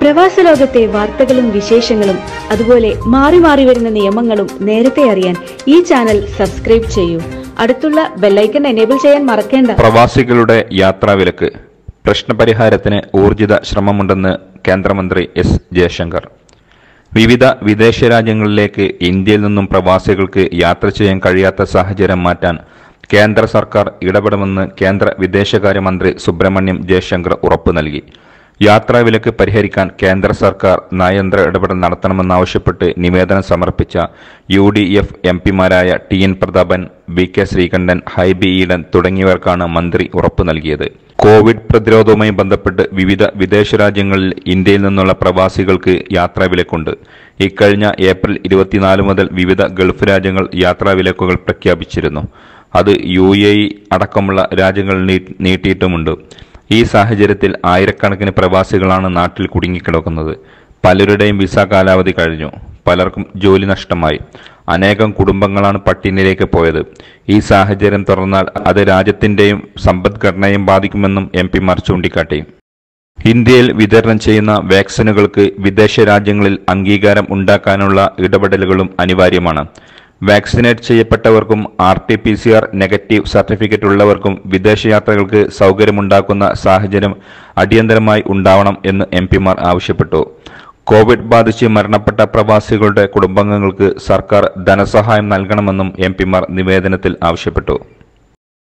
പ്രവാസ ലോകത്തെ വാർത്തകളും വിശേഷങ്ങളും അതുപോലെ മാറി മാറി വരുന്ന നിയമങ്ങളും നേരത്തെ അറിയാൻ ഈ ചാനൽ സബ്സ്ക്രൈബ് ചെയ്യൂ അടുത്തുള്ള ബെല്ലൈക്കൺ എനേബിൾ ചെയ്യാൻ മറക്കേണ്ട പ്രവാസികളുടെ യാത്രാവിലക്ക് പ്രശ്നപരിഹാരത്തിന് ഊർജിത ശ്രമമുണ്ടെന്ന് കേന്ദ്രമന്ത്രി എസ് ജയശങ്കർ വിവിധ വിദേശ രാജ്യങ്ങളിലേക്ക് ഇന്ത്യയിൽ നിന്നും പ്രവാസികൾക്ക് യാത്ര ചെയ്യാൻ കഴിയാത്ത സാഹചര്യം മാറ്റാൻ കേന്ദ്ര സർക്കാർ ഇടപെടുമെന്ന് കേന്ദ്ര വിദേശകാര്യമന്ത്രി സുബ്രഹ്മണ്യം ജയശങ്കർ ഉറപ്പു നൽകി യാത്രാവിലക്ക് പരിഹരിക്കാൻ കേന്ദ്ര സർക്കാർ നയതന്ത്ര ഇടപെടൽ നടത്തണമെന്നാവശ്യപ്പെട്ട് നിവേദനം സമർപ്പിച്ച യു ഡി എഫ് എം പിമാരായ T N Prathapan V K Sreekandan Hibi Eden തുടങ്ങിയവർക്കാണ് മന്ത്രി ഉറപ്പു നൽകിയത് കോവിഡ് പ്രതിരോധവുമായി ബന്ധപ്പെട്ട് വിവിധ വിദേശ രാജ്യങ്ങളിൽ ഇന്ത്യയിൽ നിന്നുള്ള പ്രവാസികൾക്ക് യാത്രാവിലക്കുണ്ട് ഇക്കഴിഞ്ഞ ഏപ്രിൽ ഇരുപത്തിനാല് മുതൽ വിവിധ ഗൾഫ് രാജ്യങ്ങൾ യാത്രാവിലക്കുകൾ പ്രഖ്യാപിച്ചിരുന്നു അത് യു എ ഇ അടക്കമുള്ള രാജ്യങ്ങളിൽ നീ- നീട്ടിയിട്ടുമുണ്ട് ഈ സാഹചര്യത്തിൽ ആയിരക്കണക്കിന് പ്രവാസികളാണ് നാട്ടിൽ കുടുങ്ങിക്കിടക്കുന്നത് പലരുടെയും വിസ കാലാവധി കഴിഞ്ഞു പലർക്കും ജോലി നഷ്ടമായി അനേകം കുടുംബങ്ങളാണ് പട്ടിണിയിലേക്ക് പോയത് ഈ സാഹചര്യം തുടർന്നാൽ അത് രാജ്യത്തിന്റെയും സമ്പദ്ഘടനയും ബാധിക്കുമെന്നും എം പിമാർ ചൂണ്ടിക്കാട്ടി ഇന്ത്യയിൽ വിതരണം ചെയ്യുന്ന വാക്സിനുകൾക്ക് വിദേശ രാജ്യങ്ങളിൽ അംഗീകാരം ഉണ്ടാക്കാനുള്ള ഇടപെടലുകളും അനിവാര്യമാണ് വാക്സിനേറ്റ് ചെയ്യപ്പെട്ടവർക്കും R T P C R negative certificate ഉള്ളവർക്കും വിദേശയാത്രകൾക്ക് സൗകര്യമുണ്ടാക്കുന്ന സാഹചര്യം അടിയന്തരമായി ഉണ്ടാവണം എന്ന് എം പിമാർ ആവശ്യപ്പെട്ടു കോവിഡ് ബാധിച്ച് മരണപ്പെട്ട പ്രവാസികളുടെ കുടുംബാംഗങ്ങൾക്ക് സർക്കാർ ധനസഹായം നൽകണമെന്നും എം പിമാർ നിവേദനത്തിൽ ആവശ്യപ്പെട്ടു